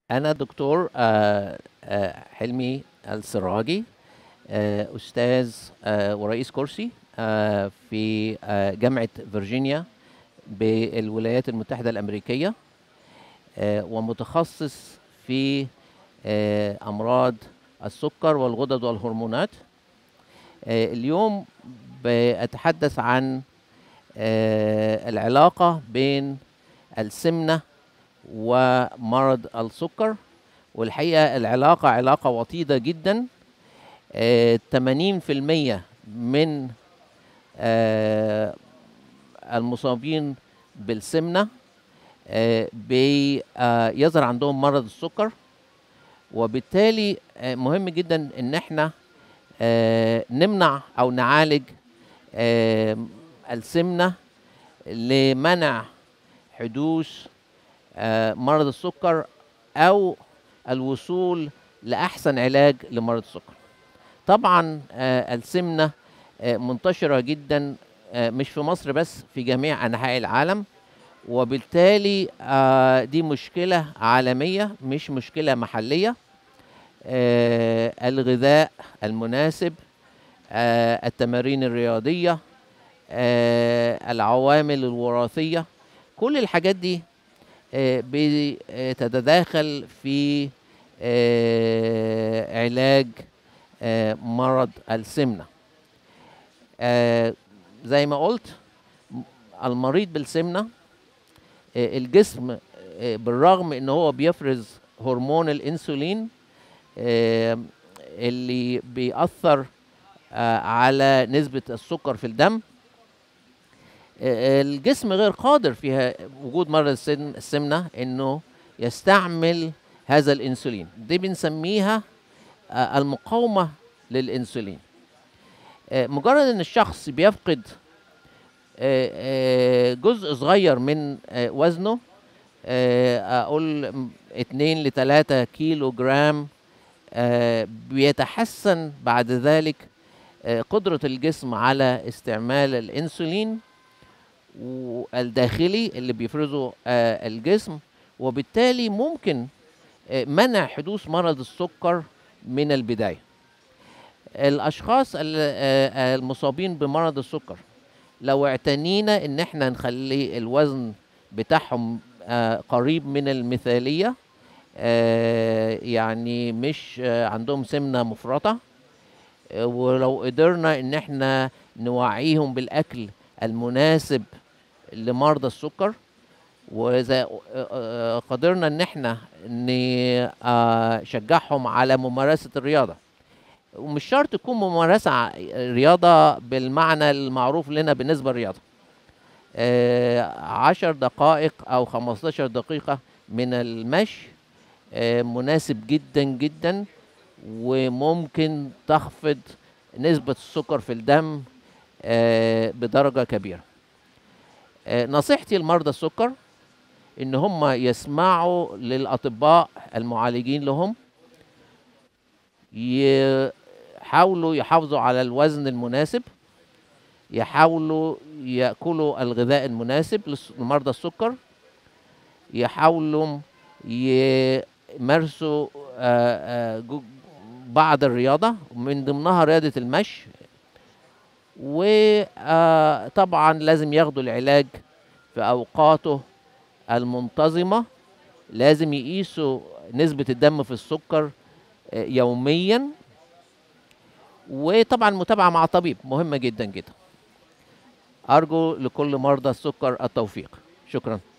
أنا دكتور آه، آه، حلمي السراجي آه، أستاذ آه، ورئيس كرسي آه، في آه، جامعة فيرجينيا بالولايات المتحدة الأمريكية آه، ومتخصص في آه، أمراض السكر والغدد والهرمونات آه، اليوم بأتحدث عن آه، العلاقة بين السمنة ومرض السكر والحقيقة العلاقة علاقة وطيدة جدا آه، 80% من آه، المصابين بالسمنة آه، بي- آه، يظهر عندهم مرض السكر وبالتالي آه، مهم جدا ان احنا آه، نمنع او نعالج آه، السمنة لمنع حدوث آه، مرض السكر او الوصول لاحسن علاج لمرض السكر طبعا آه، السمنه آه، منتشره جدا آه، مش في مصر بس في جميع انحاء العالم وبالتالي آه، دي مشكله عالميه مش مشكله محليه آه، الغذاء المناسب آه، التمارين الرياضيه آه، العوامل الوراثيه كل الحاجات دي آه، بتتداخل في آه، علاج آه، مرض السمنة آه، زي ما قلت م- المريض بالسمنة آه، الجسم آه، بالرغم ان هو بيفرز هرمون الانسولين آه، اللي بيأثر آه، على نسبة السكر في الدم آه، الجسم غير قادر في ه- وجود مرض السن- السمنة انه يستعمل هذا الانسولين دي بنسميها آه، المقاومة للانسولين آه، مجرد ان الشخص بيفقد آه، آه، جزء صغير من آه، وزنه آه، اقول م- 2 ل 3 كيلو جرام آه، بيتحسن بعد ذلك آه، قدرة الجسم على استعمال الانسولين والداخلي اللي بيفرزه آه، الجسم وبالتالي ممكن آه، منع حدوث مرض السكر من البداية الأشخاص ال- آه، آه، المصابين بمرض السكر لو اعتنينا ان احنا نخلي الوزن بتاعهم آه، قريب من المثالية آه، يعني مش آه، عندهم سمنة مفرطة آه، ولو قدرنا ان احنا نوعيهم بالاكل المناسب لمرضى السكر واذا آه، آه، قدرنا ان احنا نشجعهم على ممارسة الرياضة ومش شرط تكون ممارسة ع- رياضة بالمعنى المعروف لنا بالنسبة للرياضة آه، عشر دقائق أو خمستاشر دقيقة من المشي آه، مناسب جدا جدا وممكن تخفض نسبة السكر في الدم آه، بدرجة كبيرة آه، نصيحتي لمرضى السكر ان هم يسمعوا للاطباء المعالجين لهم يحاولوا يحافظوا على الوزن المناسب يحاولوا ياكلوا الغذاء المناسب للس- لمرضى السكر يحاولوا يمارسوا آه، آه، جو- بعض الرياضة من ضمنها رياضة المشي وطبعا لازم ياخدوا العلاج في أوقاته المنتظمة لازم يقيسوا نسبة الدم في السكر آه، يوميا وطبعا متابعة مع طبيب مهمة جدا جدا أرجو لكل مرضى السكر التوفيق شكرا